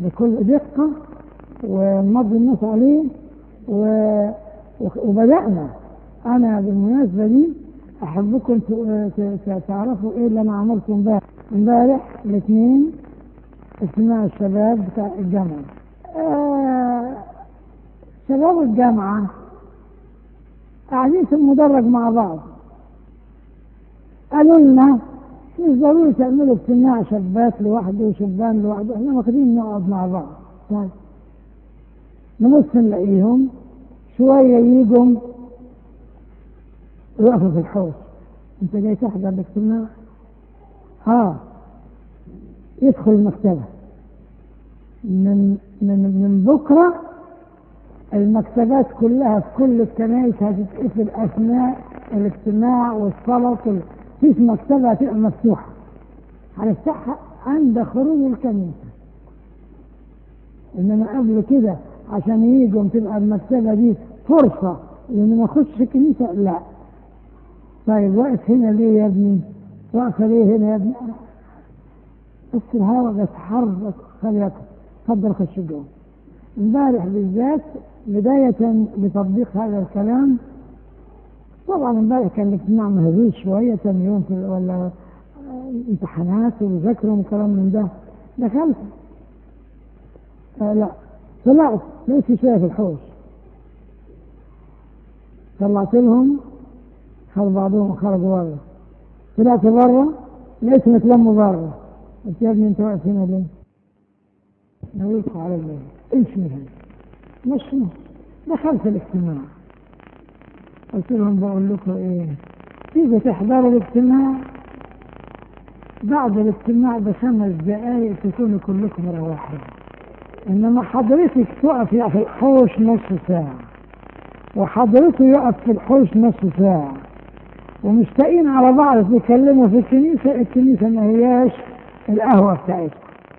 بكل دقة ونمضي الناس عليه و... وبدأنا أنا بالمناسبة دي أحبكم تعرفوا إيه اللي أنا عملته امبارح امبارح الاثنين اجتماع الشباب بتاع الجامعة آه شباب الجامعة قاعدين في المدرج مع بعض قالوا لنا مش ضروري تعملوا اجتماع شابات لوحده وشبان لوحده احنا واخدين نقعد مع بعض طيب نبص نلاقيهم شوية يجوا يقفوا في الحوش انت جاي تحضر الاجتماع اه يدخل المكتبة من من من بكرة المكتبات كلها في كل الكنائس هتتقفل أثناء الاجتماع والصلاة مفيش مكتبة هتبقى مفتوحة هنفتحها عند خروج الكنيسة إنما قبل كده عشان يجوا تبقى المكتبة دي فرصة لأن ما أخش الكنيسة لا طيب واقف هنا ليه يا ابني؟ واقفة ليه هنا يا ابني؟ بس الهواء بيتحرك خليك اتفضل خش جوه امبارح بالذات بداية لتطبيق هذا الكلام طبعا امبارح كان الاجتماع مهزوز شوية ثاني يوم في ولا امتحانات ومذاكرة وكلام من ده دخلت آه لا طلعت لقيت شوية في الحوش طلعت لهم خد بعضهم خرجوا بره طلعت بره لقيتهم اتلموا بره قلت يا ابني انت واقف هنا ليه؟ نويت على الليل امشي من هنا مش نص دخلت الاجتماع قلت لهم بقول لكم ايه تيجي تحضروا الاجتماع بعد الاجتماع بخمس دقايق تكونوا كلكم روحوا انما حضرتك تقف في الحوش نص ساعة وحضرته يقف في الحوش نص ساعة ومشتاقين على بعض تتكلموا في الكنيسة الكنيسة ما هياش القهوة بتاعتكم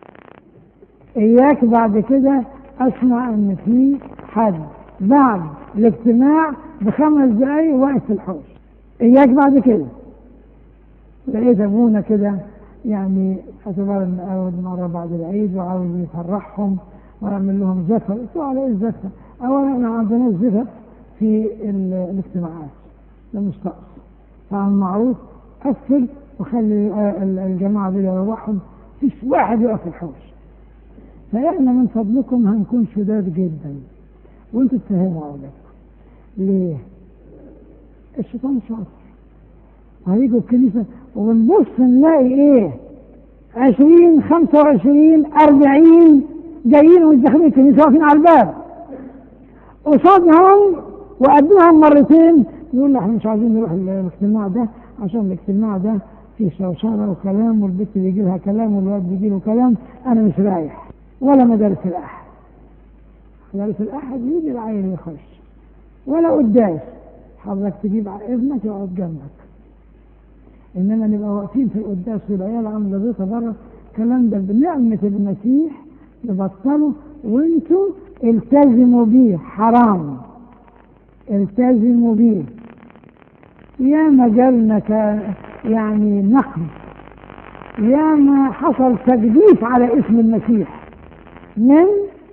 إياك بعد كده أسمع إن في حد بعد الاجتماع بخمس دقايق واقف في الحوش إياك بعد كده لقيت أبونا كده يعني اعتبار إن أول مرة بعد العيد وعاوز يفرحهم ويعمل لهم زفة قلت له على إيه الزفة؟ أولا إحنا عندنا الزفة في الاجتماعات ده مش نقص فالمعروف قفل وخلي الجماعة دول يروحهم فيش واحد يقف في الحوش فإحنا من فضلكم هنكون شداد جدا وانتوا تفهموا أولادكم ليه؟ الشيطان شاطر هيجوا الكنيسة ونبص نلاقي ايه؟ عشرين خمسة وعشرين أربعين جايين ومش داخلين الكنيسة واقفين على الباب قصادهم وقدمهم مرتين يقول احنا مش عايزين نروح الاجتماع ده عشان الاجتماع ده فيه شوشرة وكلام والبنت بيجي لها كلام والواد بيجي له كلام أنا مش رايح ولا مدارس الأحد مدارس الأحد يجي العيل يخش ولا قداس حضرتك تجيب ابنك يقعد جنبك إنما نبقى واقفين في القداس والعيال عاملة زيطة بره الكلام ده بنعمة المسيح نبطله وانتوا التزموا بيه حرام التزموا بيه يا ما جالنا كان يعني نقد يا ما حصل تجديف على اسم المسيح من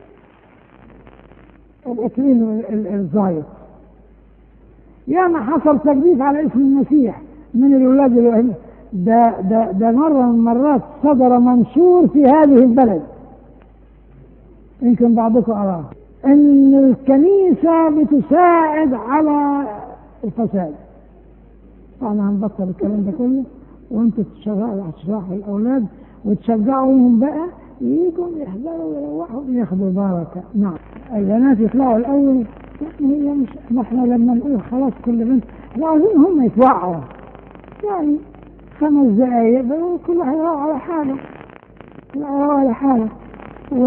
الاكلين الزايد يا ما حصل تجديف على اسم المسيح من الولاد اللي ده ده ده مره من المرات صدر منشور في هذه البلد يمكن بعضكم أراه أن الكنيسة بتساعد على الفساد طبعا هنبطل الكلام ده كله وانتوا تشرحوا تشرحوا الأولاد وتشجعوهم بقى يجوا يحضروا ويروحوا ياخدوا بركة نعم البنات يطلعوا الأول يعني هي مش ما احنا لما نقول خلاص كل بنت احنا عايزين هم يتوعوا يعني خمس دقايق كل واحد يروح على حاله كل واحد يروح على حاله و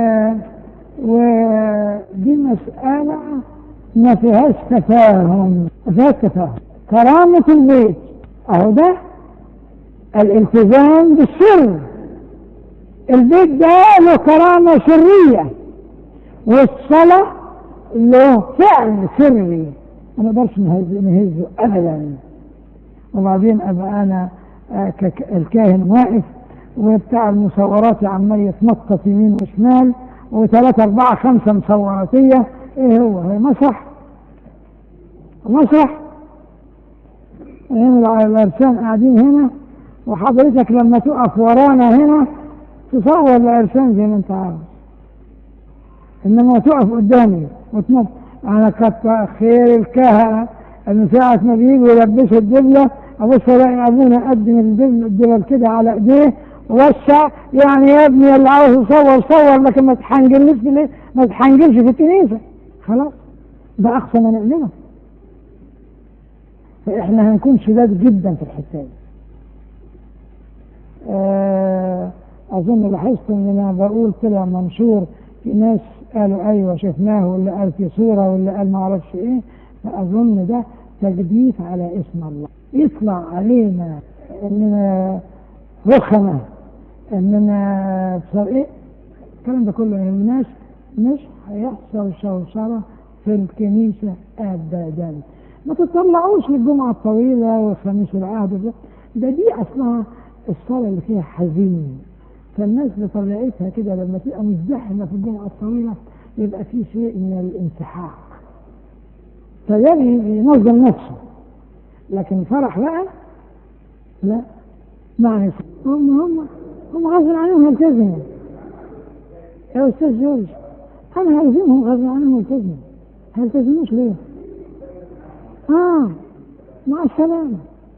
ودي مسألة ما فيهاش تفاهم ما فيهاش تفاهم كرامة البيت أهو ده الالتزام بالسر البيت ده له كرامة سرية والصلاة له فعل سري ما نقدرش نهزه أبدا وبعدين أبقى أنا الكاهن واقف وبتاع المصورات عمال يتنطط يمين وشمال وثلاثة أربعة خمسة مصوراتية إيه هو هي مسرح مسرح هنا العرسان قاعدين هنا وحضرتك لما تقف ورانا هنا تصور العرسان زي ما انت عاوز انما تقف قدامي وتنط انا كتر خير الكهنه ان ساعة ما بيجوا يلبسوا الدبلة ابص الاقي ابونا قدم الدبل الدبل كده على ايديه ووسع يعني يا ابني اللي عاوز يصور صور لكن ما تحنجلش في ما تحنجلش في الكنيسة خلاص ده اقصى ما نعمله فاحنا هنكون شداد جدا في الحته دي آه اظن لاحظت ان انا بقول طلع منشور في ناس قالوا ايوه شفناه واللي قال في صوره واللي قال ما اعرفش ايه فاظن ده تجديف على اسم الله يطلع علينا اننا رخمه اننا بصر ايه الكلام ده كله الناس مش هيحصل شوشره في الكنيسه ابدا ما تطلعوش للجمعه الطويله والخميس العهد ده ده دي اصلها الصلاه اللي فيها حزين فالناس بطبيعتها كده لما تبقى مزدحمه في الجمعه الطويله يبقى في شيء من الانسحاق فيجي ينظم نفسه لكن فرح بقى لا ما هم هم هم غصب عنهم يلتزموا يا استاذ جورج انا هلزمهم غصب عنهم يلتزموا هيلتزموش ليه؟ اه مع السلامه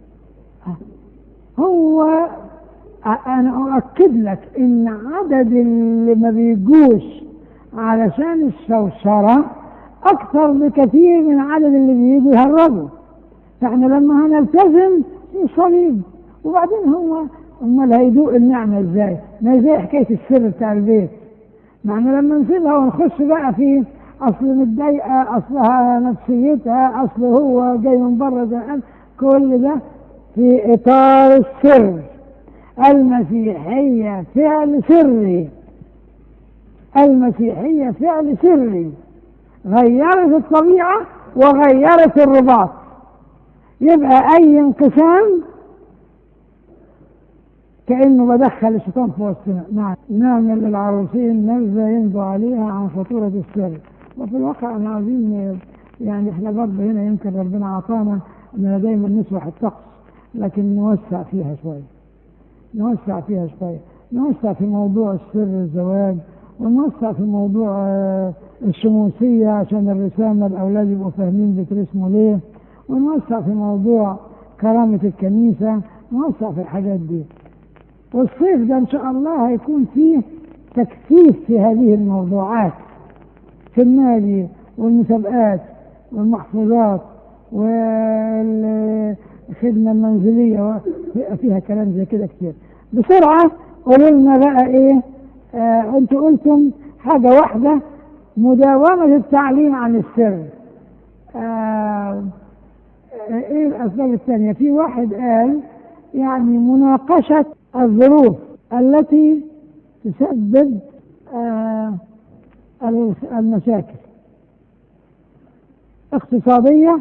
هو انا اؤكد لك ان عدد اللي ما بيجوش علشان الشوشره اكثر بكثير من عدد اللي بيجوا يهربوا فاحنا لما هنلتزم صليب وبعدين هو امال هيدوق النعمه ازاي؟ ما زي حكايه السر بتاع البيت ما احنا لما نسيبها ونخش بقى في اصل متضايقه اصلها نفسيتها اصل هو جاي من بره زهقان كل ده في اطار السر المسيحيه فعل سري المسيحيه فعل سري غيرت الطبيعه وغيرت الرباط يبقى اي انقسام كانه بدخل الشيطان في وسطنا نعم نعمل للعروسين نبذه ينبو عليها عن خطوره السر وفي الواقع احنا عايزين يعني احنا برضه هنا يمكن ربنا عطانا اننا دايما نسرح الطقس لكن نوسع فيها شويه نوسع فيها شويه نوسع في موضوع السر الزواج ونوسع في موضوع الشموسيه عشان الرسامه الاولاد يبقوا فاهمين بترسموا ليه ونوسع في موضوع كرامه الكنيسه نوسع في الحاجات دي والصيف ده ان شاء الله هيكون فيه تكثيف في هذه الموضوعات في النادي والمسابقات والمحفوظات والخدمة المنزلية فيها كلام زي كده كتير بسرعة قولوا لنا بقى ايه آه انتوا قلتم حاجة واحدة مداومة التعليم عن السر آه ايه الاسباب الثانية في واحد قال يعني مناقشة الظروف التي تسبب آه المشاكل اقتصادية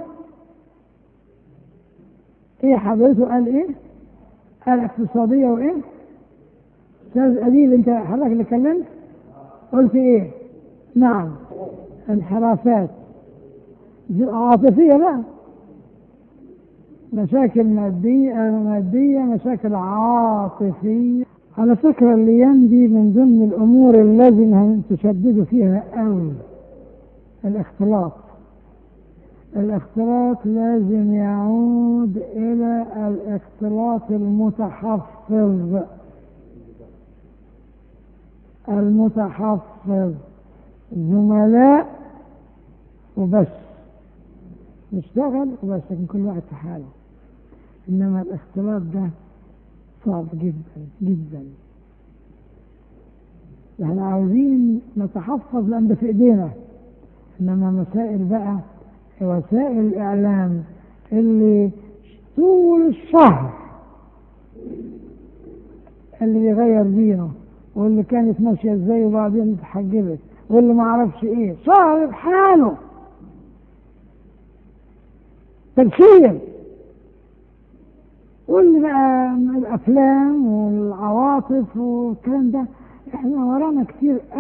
ايه حضرته قال ايه قال اقتصادية وايه استاذ اديب انت حضرتك اللي كلمت قلت ايه نعم انحرافات عاطفية بقى مشاكل مادية مادية مشاكل عاطفية على فكرة الأيام دي من ضمن الأمور اللازم تشددوا فيها قوي الاختلاط الاختلاط لازم يعود إلى الاختلاط المتحفظ المتحفظ زملاء وبس نشتغل وبس لكن كل واحد في حاله إنما الاختلاط ده صعب جدا جدا احنا عاوزين نتحفظ لان ده في ايدينا انما مسائل بقى وسائل الاعلام اللي طول الشهر اللي بيغير دينه واللي كانت ماشيه ازاي وبعدين اتحجبت واللي ما اعرفش ايه شهر بحاله تبشير واللي بقى الافلام والعواطف والكلام ده احنا ورانا كتير